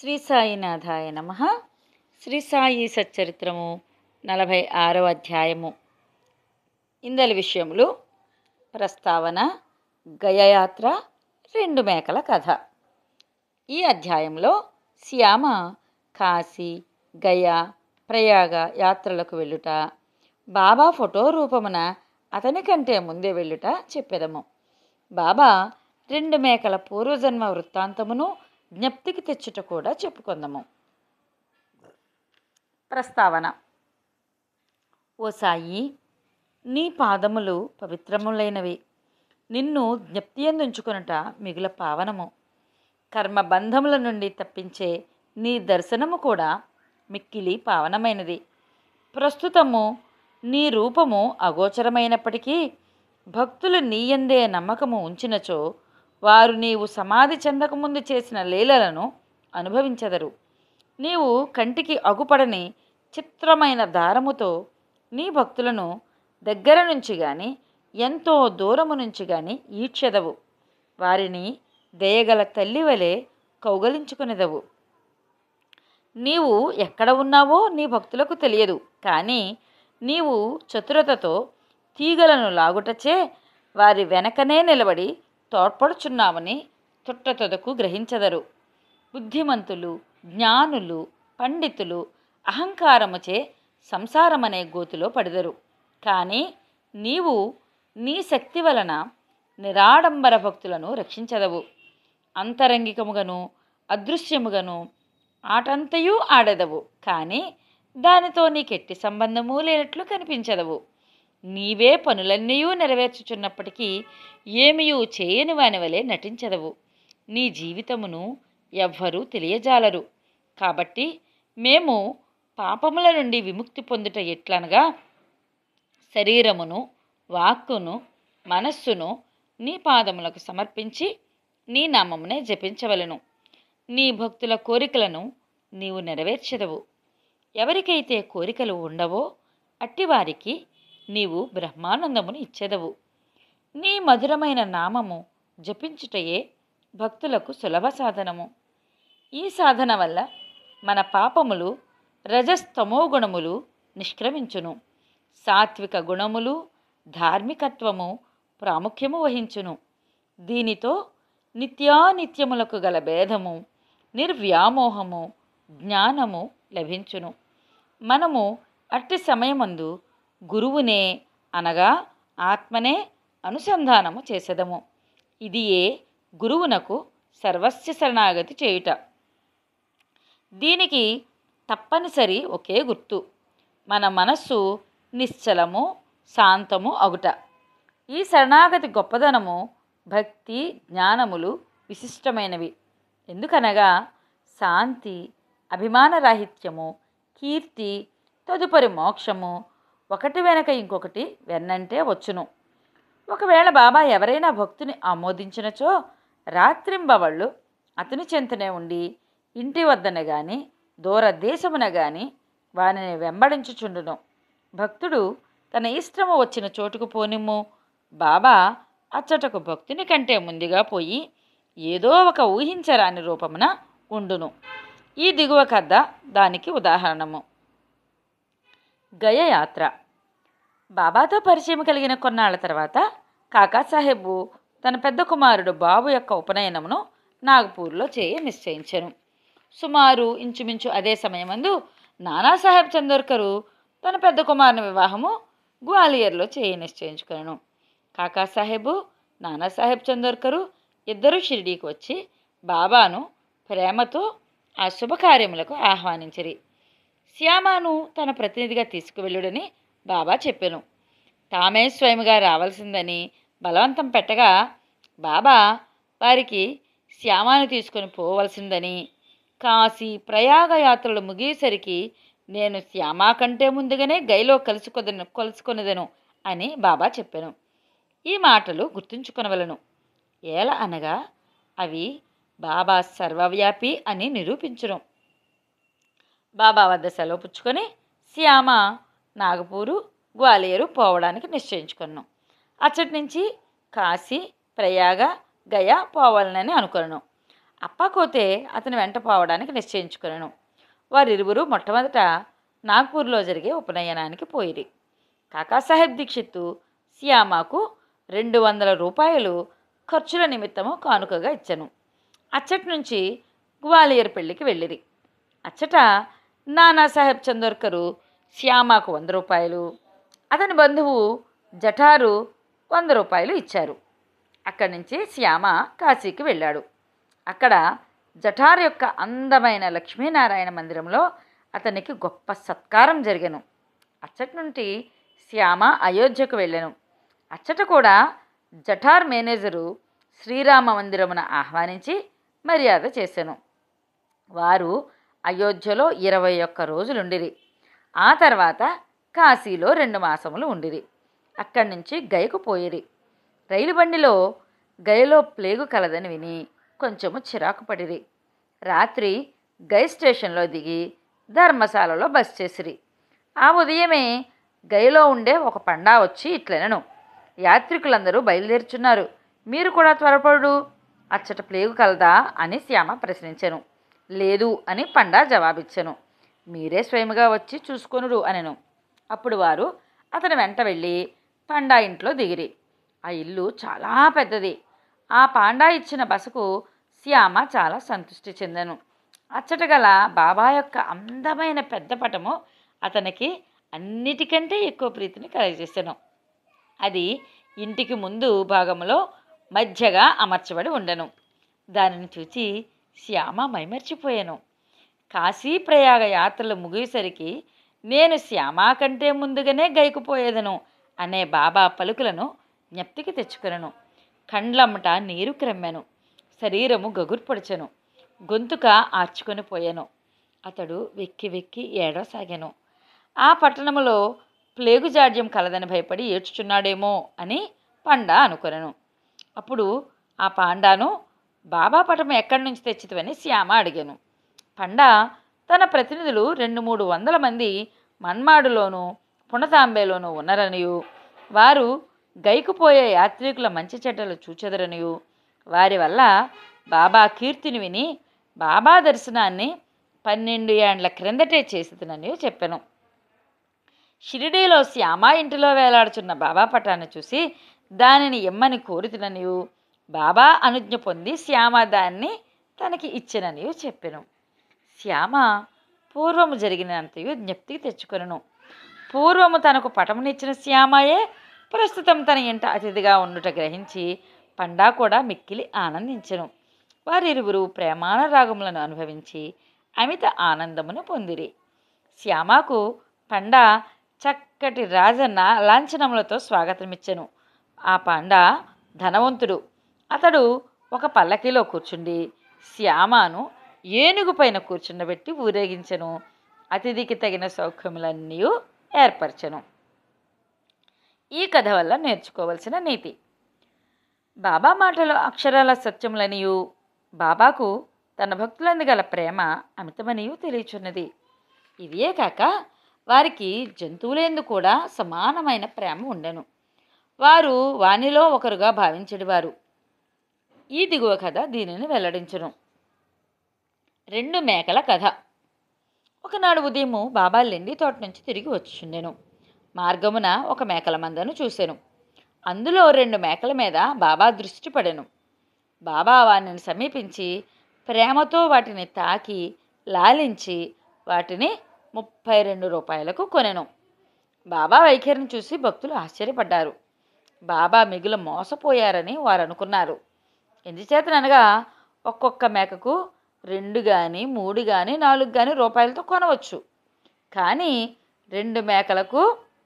శ్రీ సాయినాథాయ నమ శ్రీ సాయి సచ్చరిత్రము నలభై ఆరవ అధ్యాయము ఇందలి విషయములు ప్రస్తావన గయయాత్ర రెండు మేకల కథ ఈ అధ్యాయంలో శ్యామ కాశీ గయ ప్రయాగ యాత్రలకు వెళ్ళుట బాబా ఫోటో రూపమున అతని కంటే ముందే వెళ్ళుట చెప్పెదము బాబా రెండు మేకల పూర్వజన్మ వృత్తాంతమును జ్ఞప్తికి తెచ్చుట కూడా చెప్పుకుందాము ప్రస్తావన ఓ సాయి నీ పాదములు పవిత్రములైనవి నిన్ను జ్ఞప్తి ఎందుంచుకొనుట మిగుల పావనము కర్మబంధముల నుండి తప్పించే నీ దర్శనము కూడా మిక్కిలి పావనమైనది ప్రస్తుతము నీ రూపము అగోచరమైనప్పటికీ భక్తులు నీయందే నమ్మకము ఉంచినచో వారు నీవు సమాధి చెందకముందు చేసిన లీలలను అనుభవించెదరు నీవు కంటికి అగుపడని చిత్రమైన దారముతో నీ భక్తులను దగ్గర నుంచి గాని ఎంతో దూరము నుంచి గాని ఈడ్చెదవు వారిని దయగల తల్లి వలె కౌగలించుకునేదవు నీవు ఎక్కడ ఉన్నావో నీ భక్తులకు తెలియదు కానీ నీవు చతురతతో తీగలను లాగుటచే వారి వెనకనే నిలబడి తోడ్పడుచున్నామని తుట్టతొదకు గ్రహించదరు బుద్ధిమంతులు జ్ఞానులు పండితులు అహంకారముచే సంసారమనే గోతిలో పడిదరు కానీ నీవు నీ శక్తి వలన నిరాడంబర భక్తులను రక్షించదవు అంతరంగికముగను అదృశ్యముగను ఆటంతయూ ఆడెదవు కానీ దానితో నీకెట్టి సంబంధము లేనట్లు కనిపించదవు నీవే పనులన్నీ నెరవేర్చుచున్నప్పటికీ ఏమియూ చేయని వాని వలె నటించదవు నీ జీవితమును ఎవ్వరూ తెలియజాలరు కాబట్టి మేము పాపముల నుండి విముక్తి పొందుట ఎట్లనగా శరీరమును వాక్కును మనస్సును నీ పాదములకు సమర్పించి నీ నామమునే జపించవలను నీ భక్తుల కోరికలను నీవు నెరవేర్చెదవు ఎవరికైతే కోరికలు ఉండవో అట్టివారికి నీవు బ్రహ్మానందమును ఇచ్చెదవు నీ మధురమైన నామము జపించుటయే భక్తులకు సులభ సాధనము ఈ సాధన వల్ల మన పాపములు రజస్తమో గుణములు నిష్క్రమించును సాత్విక గుణములు ధార్మికత్వము ప్రాముఖ్యము వహించును దీనితో నిత్యానిత్యములకు గల భేదము నిర్వ్యామోహము జ్ఞానము లభించును మనము అట్టి సమయమందు గురువునే అనగా ఆత్మనే అనుసంధానము చేసెదము ఇదియే గురువునకు సర్వస్య శరణాగతి చేయుట దీనికి తప్పనిసరి ఒకే గుర్తు మన మనస్సు నిశ్చలము శాంతము అగుట ఈ శరణాగతి గొప్పదనము భక్తి జ్ఞానములు విశిష్టమైనవి ఎందుకనగా శాంతి అభిమానరాహిత్యము కీర్తి తదుపరి మోక్షము ఒకటి వెనక ఇంకొకటి వెన్నంటే వచ్చును ఒకవేళ బాబా ఎవరైనా భక్తుని ఆమోదించినచో రాత్రింబవళ్ళు అతని చెంతనే ఉండి ఇంటి వద్దన గాని దూరదేశమున గాని వానిని వెంబడించుచుండును భక్తుడు తన ఇష్టము వచ్చిన చోటుకు పోనిమ్ము బాబా అచ్చటకు భక్తుని కంటే ముందుగా పోయి ఏదో ఒక ఊహించరాని రూపమున ఉండును ఈ దిగువ కథ దానికి ఉదాహరణము గయయాత్ర బాబాతో పరిచయం కలిగిన కొన్నాళ్ల తర్వాత కాకాసాహెబు తన పెద్ద కుమారుడు బాబు యొక్క ఉపనయనమును నాగపూర్లో చేయ నిశ్చయించెను సుమారు ఇంచుమించు అదే సమయమందు నానాసాహెబ్ చందోర్కరు తన పెద్ద కుమారుని వివాహము గ్వాలియర్లో చేయ నిశ్చయించుకొనను కాకాసాహెబు నానాసాహెబ్ చందోర్కరు ఇద్దరు షిరిడీకి వచ్చి బాబాను ప్రేమతో ఆ శుభకార్యములకు ఆహ్వానించిరి శ్యామాను తన ప్రతినిధిగా తీసుకువెళ్ళుడని బాబా చెప్పెను తామే స్వయముగా రావాల్సిందని బలవంతం పెట్టగా బాబా వారికి శ్యామాను తీసుకొని పోవలసిందని కాశీ ప్రయాగ యాత్రలు ముగిసరికి నేను శ్యామా కంటే ముందుగానే గైలో కలుసుకొదను కలుసుకొనిదను అని బాబా చెప్పాను ఈ మాటలు గుర్తుంచుకొనవలను ఏల అనగా అవి బాబా సర్వవ్యాపి అని నిరూపించును బాబా వద్ద సెలవు పుచ్చుకొని శ్యామ నాగపూరు గ్వాలియరు పోవడానికి నిశ్చయించుకున్నాం అచ్చటి నుంచి కాశీ ప్రయాగ గయా పోవాలని అనుకున్నాను అప్పాకోతే అతని వెంట పోవడానికి నిశ్చయించుకున్నాను వారిరువురు మొట్టమొదట నాగ్పూర్లో జరిగే ఉపనయనానికి పోయిరి కాకాసాహెబ్ దీక్షిత్తు సియామాకు రెండు వందల రూపాయలు ఖర్చుల నిమిత్తము కానుకగా ఇచ్చాను అచ్చటి నుంచి గ్వాలియర్ పెళ్లికి వెళ్ళిరి అచ్చట నానాసాహెబ్ చందోర్కరు శ్యామాకు వంద రూపాయలు అతని బంధువు జఠారు వంద రూపాయలు ఇచ్చారు అక్కడి నుంచి శ్యామ కాశీకి వెళ్ళాడు అక్కడ జఠార్ యొక్క అందమైన లక్ష్మీనారాయణ మందిరంలో అతనికి గొప్ప సత్కారం జరిగను అచ్చటి నుండి శ్యామ అయోధ్యకు వెళ్ళాను అచ్చట కూడా జఠార్ మేనేజరు శ్రీరామ మందిరమున ఆహ్వానించి మర్యాద చేశాను వారు అయోధ్యలో ఇరవై ఒక్క రోజులుండిరి ఆ తర్వాత కాశీలో రెండు మాసములు ఉండిరి అక్కడి నుంచి గయకు పోయిరి రైలు బండిలో గయలో ప్లేగు కలదని విని కొంచెము చిరాకు పడిరి రాత్రి గయ స్టేషన్లో దిగి ధర్మశాలలో బస్ చేసిరి ఆ ఉదయమే గయలో ఉండే ఒక పండా వచ్చి ఇట్లనను యాత్రికులందరూ బయలుదేరుచున్నారు మీరు కూడా త్వరపడు అచ్చట ప్లేగు కలదా అని శ్యామ ప్రశ్నించాను లేదు అని పండా జవాబిచ్చాను మీరే స్వయముగా వచ్చి చూసుకొనుడు అనెను అప్పుడు వారు అతని వెంట వెళ్ళి పండా ఇంట్లో దిగిరి ఆ ఇల్లు చాలా పెద్దది ఆ పాండా ఇచ్చిన బసకు శ్యామ చాలా సంతృష్టి చెందాను అచ్చట గల బాబా యొక్క అందమైన పెద్ద పటము అతనికి అన్నిటికంటే ఎక్కువ ప్రీతిని కలగజేశాను అది ఇంటికి ముందు భాగంలో మధ్యగా అమర్చబడి ఉండెను దానిని చూచి శ్యామ మైమర్చిపోయాను కాశీ ప్రయాగ యాత్రలు ముగిసరికి నేను శ్యామ కంటే ముందుగానే గైకుపోయేదను అనే బాబా పలుకులను జ్ఞప్తికి తెచ్చుకొనను కండ్లమ్మట నీరు క్రమ్మెను శరీరము గగుర్పొడిచెను గొంతుక ఆర్చుకొని పోయాను అతడు వెక్కి వెక్కి ఏడవసాగాను ఆ పట్టణములో ప్లేగు జాడ్యం కలదని భయపడి ఏడ్చుచున్నాడేమో అని పండా అనుకొనను అప్పుడు ఆ పాండాను బాబా పటం ఎక్కడి నుంచి తెచ్చితివని శ్యామ అడిగాను పండా తన ప్రతినిధులు రెండు మూడు వందల మంది మన్మాడులోను పుణతాంబేలోను ఉన్నారనియు వారు గైకుపోయే యాత్రికుల మంచి చెడ్డలు చూచెదరనియు వారి వల్ల బాబా కీర్తిని విని బాబా దర్శనాన్ని పన్నెండు ఏండ్ల క్రిందటే చేసినని చెప్పాను షిరిడీలో శ్యామ ఇంటిలో వేలాడుచున్న బాబా పటాన్ని చూసి దానిని ఎమ్మని కోరుతుననియు బాబా అనుజ్ఞ పొంది శ్యామ దాన్ని తనకి ఇచ్చిననియు చెప్పెను శ్యామ పూర్వము జరిగినంతయు జ్ఞప్తికి తెచ్చుకొనను పూర్వము తనకు పటమునిచ్చిన శ్యామయే ప్రస్తుతం తన ఇంట అతిథిగా ఉండుట గ్రహించి పండా కూడా మిక్కిలి ఆనందించెను వారిరువురు ప్రేమానురాగములను అనుభవించి అమిత ఆనందమును పొందిరి శ్యామకు పండా చక్కటి రాజన్న లాంఛనములతో స్వాగతమిచ్చెను ఆ పండా ధనవంతుడు అతడు ఒక పల్లకిలో కూర్చుండి శ్యామను ఏనుగు పైన కూర్చుండబెట్టి ఊరేగించెను అతిథికి తగిన సౌఖ్యములన్నీ ఏర్పరచెను ఈ కథ వల్ల నేర్చుకోవలసిన నీతి బాబా మాటలు అక్షరాల సత్యములనియు బాబాకు తన భక్తులందు గల ప్రేమ అమితమనియు తెలియచున్నది ఇవే కాక వారికి జంతువులందు కూడా సమానమైన ప్రేమ ఉండెను వారు వానిలో ఒకరుగా భావించేవారు ఈ దిగువ కథ దీనిని వెల్లడించును రెండు మేకల కథ ఒకనాడు ఉదయము బాబా లెండి తోట నుంచి తిరిగి వచ్చుండెను మార్గమున ఒక మేకల మందను చూశాను అందులో రెండు మేకల మీద బాబా దృష్టి పడెను బాబా వాటిని సమీపించి ప్రేమతో వాటిని తాకి లాలించి వాటిని ముప్పై రెండు రూపాయలకు కొనెను బాబా వైఖరిని చూసి భక్తులు ఆశ్చర్యపడ్డారు బాబా మిగులు మోసపోయారని వారు అనుకున్నారు ఎందుచేతననగా ఒక్కొక్క మేకకు రెండు కానీ మూడు కానీ నాలుగు కానీ రూపాయలతో కొనవచ్చు కానీ రెండు మేకలకు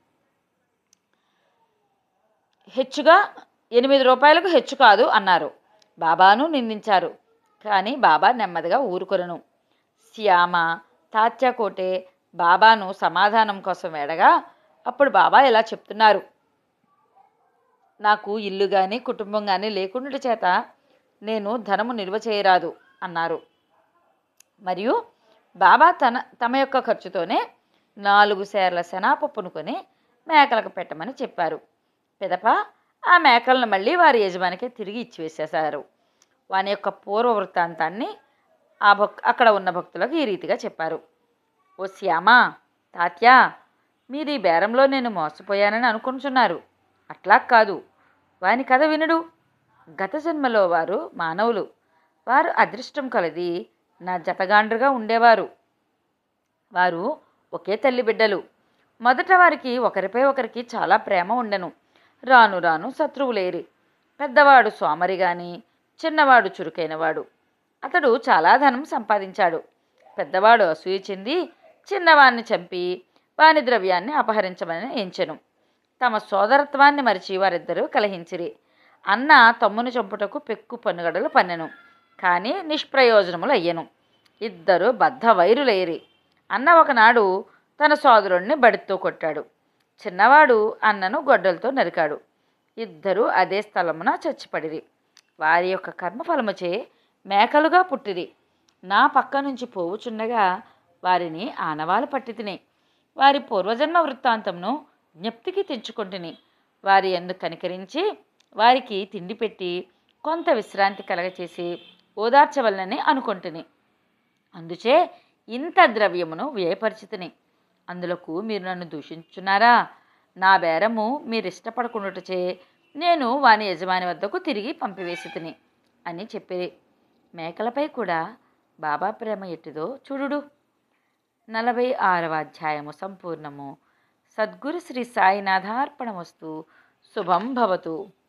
హెచ్చుగా ఎనిమిది రూపాయలకు హెచ్చు కాదు అన్నారు బాబాను నిందించారు కానీ బాబా నెమ్మదిగా ఊరుకొనను శ్యామ తాత్యాకోటే బాబాను సమాధానం కోసం వేడగా అప్పుడు బాబా ఇలా చెప్తున్నారు నాకు ఇల్లు కానీ కుటుంబం కానీ లేకుండా చేత నేను ధనము నిల్వ చేయరాదు అన్నారు మరియు బాబా తన తమ యొక్క ఖర్చుతోనే నాలుగు సేర్ల శనాపప్పును కొని మేకలకు పెట్టమని చెప్పారు పిదప ఆ మేకలను మళ్ళీ వారి యజమానికి తిరిగి ఇచ్చివేసేశారు వాని యొక్క పూర్వ వృత్తాంతాన్ని ఆ భక్ అక్కడ ఉన్న భక్తులకు ఈ రీతిగా చెప్పారు ఓ శ్యామా తాత్యా మీరు ఈ బేరంలో నేను మోసపోయానని అనుకుంటున్నారు అట్లా కాదు వాని కథ వినుడు గత జన్మలో వారు మానవులు వారు అదృష్టం కలది నా జతగాండ్రుగా ఉండేవారు వారు ఒకే తల్లి బిడ్డలు మొదట వారికి ఒకరిపై ఒకరికి చాలా ప్రేమ ఉండెను రాను రాను శత్రువులేరి పెద్దవాడు సోమరి గాని చిన్నవాడు చురుకైనవాడు అతడు చాలా ధనం సంపాదించాడు పెద్దవాడు అసూయ చెంది చిన్నవాణ్ణి చంపి వాని ద్రవ్యాన్ని అపహరించమని ఎంచెను తమ సోదరత్వాన్ని మరిచి వారిద్దరూ కలహించిరి అన్న తమ్ముని చంపుటకు పెక్కు పన్నుగడలు పన్నెను కానీ నిష్ప్రయోజనములు అయ్యెను ఇద్దరు బద్ధ వైరులేరి అన్న ఒకనాడు తన సోదరుణ్ణి బడితో కొట్టాడు చిన్నవాడు అన్నను గొడ్డలతో నరికాడు ఇద్దరూ అదే స్థలమున చచ్చిపడిరి వారి యొక్క కర్మఫలముచే మేకలుగా పుట్టిరి నా పక్క నుంచి పోవుచుండగా వారిని ఆనవాలు పట్టి తిని వారి పూర్వజన్మ వృత్తాంతమును జ్ఞప్తికి తెచ్చుకుంటుని వారి ఎందు కనికరించి వారికి తిండి పెట్టి కొంత విశ్రాంతి కలగచేసి ఓదార్చవలనని అనుకుంటుని అందుచే ఇంత ద్రవ్యమును వ్యయపరిచితిని అందులకు మీరు నన్ను దూషించున్నారా నా బేరము మీరు ఇష్టపడకుండాటచే నేను వాని యజమాని వద్దకు తిరిగి పంపివేసి తిని అని చెప్పిరి మేకలపై కూడా బాబా ప్రేమ ఎట్టిదో చూడుడు నలభై ఆరవ అధ్యాయము సంపూర్ణము సద్గురు శ్రీ సాయినాథార్పణమస్తు శుభం భవతు